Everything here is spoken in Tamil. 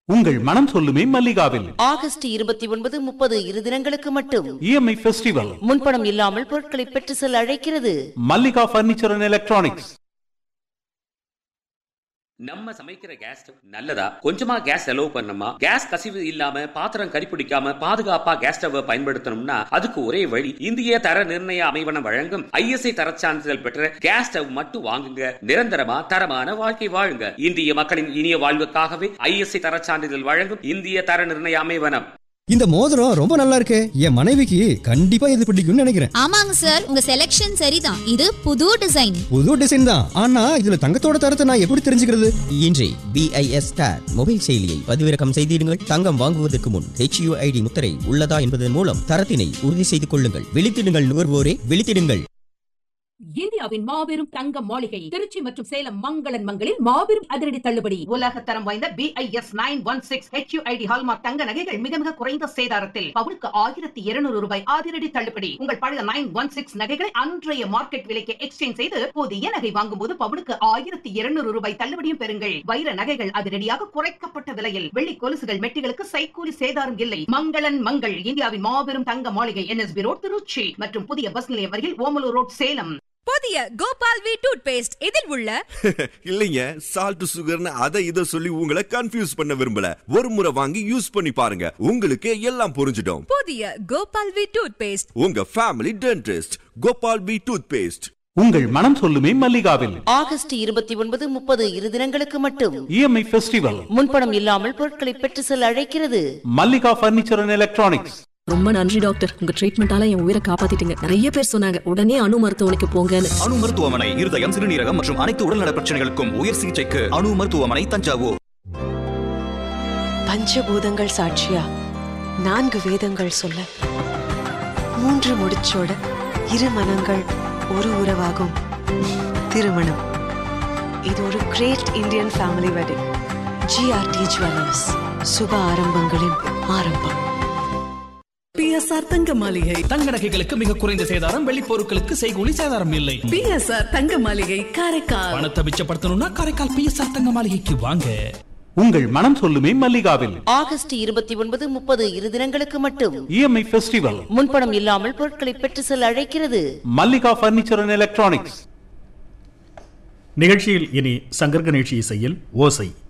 உங்கள் மனம் சொல்லுமே மல்லிகாவில் ஆகஸ்ட் இருபத்தி ஒன்பது முப்பது இரு தினங்களுக்கு மட்டும் இஎம்ஐ ஃபெஸ்டிவல் முன்பணம் இல்லாமல் பொருட்களை பெற்று செல்ல அழைக்கிறது மல்லிகா பர்னிச்சர் அண்ட் எலக்ட்ரானிக்ஸ் நம்ம சமைக்கிற கேஸ் ஸ்டவ் நல்லதா கொஞ்சமா கேஸ் செலவு பண்ணணுமா கேஸ் கசிவு இல்லாம பாத்திரம் கரிப்பிடிக்காம பாதுகாப்பா கேஸ் ஸ்டவ் பயன்படுத்தணும்னா அதுக்கு ஒரே வழி இந்திய தர நிர்ணய அமைவனம் வழங்கும் ஐஎஸ்ஐ தரச் சான்றிதழ் பெற்ற கேஸ் ஸ்டவ் மட்டும் வாங்குங்க நிரந்தரமா தரமான வாழ்க்கை வாழுங்க இந்திய மக்களின் இனிய வாழ்வுக்காகவே ஐஎஸ்ஐ தரச் சான்றிதழ் வழங்கும் இந்திய தர நிர்ணய அமைவனம் இந்த மோதிரம் ரொம்ப நல்லா இருக்கே என் மனைவிக்கு கண்டிப்பா இது பிடிக்கும்னு நினைக்கிறேன் ஆமாங்க சார் உங்க செலெக்ஷன் சரிதான் இது புது டிசைன் புது டிசைன் தான் ஆனா இதுல தங்கத்தோட தரத்தை நான் எப்படி தெரிஞ்சுக்கிறது இன்றே பிஐஎஸ் ஸ்டார் மொபைல் செயலியை பதிவிறக்கம் செய்திடுங்கள் தங்கம் வாங்குவதற்கு முன் ஹெச்யூஐடி முத்திரை உள்ளதா என்பதன் மூலம் தரத்தினை உறுதி செய்து கொள்ளுங்கள் விழித்திடுங்கள் நுகர்வோரே விழித்திடுங்கள் இந்தியாவின் மாபெரும் தங்க மாளிகை திருச்சி மற்றும் சேலம் மங்களன் மங்களில் மாபெரும் அதிரடி தள்ளுபடி உலக தரம் வாய்ந்த BIS nine one six HUID hallmark தங்க நகைகள் மிக மிக குறைந்த சேதாரத்தில் பவுனுக்கு ஆயிரத்தி இருநூறு ரூபாய் அதிரடி தள்ளுபடி உங்கள் பழைய நைன் ஒன் சிக்ஸ் நகைகளை அன்றைய மார்க்கெட் விலைக்கு எக்ஸ்சேஞ்ச் செய்து புதிய நகை வாங்கும் போது பவுனுக்கு ஆயிரத்தி இருநூறு ரூபாய் தள்ளுபடியும் பெறுங்கள் வைர நகைகள் அதிரடியாக குறைக்கப்பட்ட விலையில் வெள்ளி கொலுசுகள் மெட்டிகளுக்கு சைக்கூலி சேதாரம் இல்லை மங்களன் மங்கள் இந்தியாவின் மாபெரும் தங்க மாளிகை என்எஸ்பி ரோட் திருச்சி மற்றும் புதிய பஸ் நிலையம் அருகில் ஓமலூர் ரோட் சேலம் புதிய கோபால் வி டூத் பேஸ்ட் இதில் உள்ள இல்லைங்க சால்ட் சுகர்னு அதை இதை சொல்லி உங்களை கன்ஃபியூஸ் பண்ண விரும்பல ஒரு முறை வாங்கி யூஸ் பண்ணி பாருங்க உங்களுக்கு எல்லாம் புரிஞ்சிடும் புதிய கோபால் வி டூத் பேஸ்ட் உங்க family dentist Gopal B toothpaste உங்கள் மனம் சொல்லுமே மல்லிகாவில் ஆகஸ்ட் இருபத்தி ஒன்பது முப்பது இரு தினங்களுக்கு மட்டும் இஎம்ஐ ஃபெஸ்டிவல் முன்பணம் இல்லாமல் பொருட்களை பெற்று செல்ல அழைக்கிறது மல்லிகா பர்னிச்சர் அண்ட் எலக்ட்ரானிக்ஸ் ரொம்ப நன்றி டாக்டர் உங்க ட்ரீட்மெண்டால என் உயிரை காப்பாத்திட்டீங்க நிறைய பேர் சொன்னாங்க உடனே அணு மருத்துவமனைக்கு போங்கன்னு அணு மருத்துவமனை இருதயம் சிறுநீரகம் மற்றும் அனைத்து உடல்நல பிரச்சனைகளுக்கும் உயர் சிகிச்சைக்கு அணு மருத்துவமனை தஞ்சாவூர் பஞ்சபூதங்கள் சாட்சியா நான்கு வேதங்கள் சொல்ல மூன்று முடிச்சோட இரு மனங்கள் ஒரு உறவாகும் திருமணம் இது ஒரு great Indian family wedding GRT jewellers சுப ஆரம்பங்களின் ஆரம்பம் பிஎஸ்ஆர் தங்க மாளிகை தங்க நகைகளுக்கு மிக குறைந்த சேதாரம் வெள்ளி பொருட்களுக்கு செய்கூலி சேதாரம் இல்லை பிஎஸ்ஆர் தங்க மாளிகை காரைக்கால் பணத்தை மிச்சப்படுத்தணும்னா காரைக்கால் பிஎஸ்ஆர் தங்க மாளிகைக்கு வாங்க உங்கள் மனம் சொல்லுமே மல்லிகாவில் ஆகஸ்ட் இருபத்தி ஒன்பது முப்பது இரு தினங்களுக்கு மட்டும் இஎம்ஐ ஃபெஸ்டிவல் முன்பணம் இல்லாமல் பொருட்களை பெற்று செல்ல அழைக்கிறது மல்லிகா பர்னிச்சர் அண்ட் எலக்ட்ரானிக்ஸ் நிகழ்ச்சியில் இனி சங்கர் கணேஷ் இசையில் ஓசை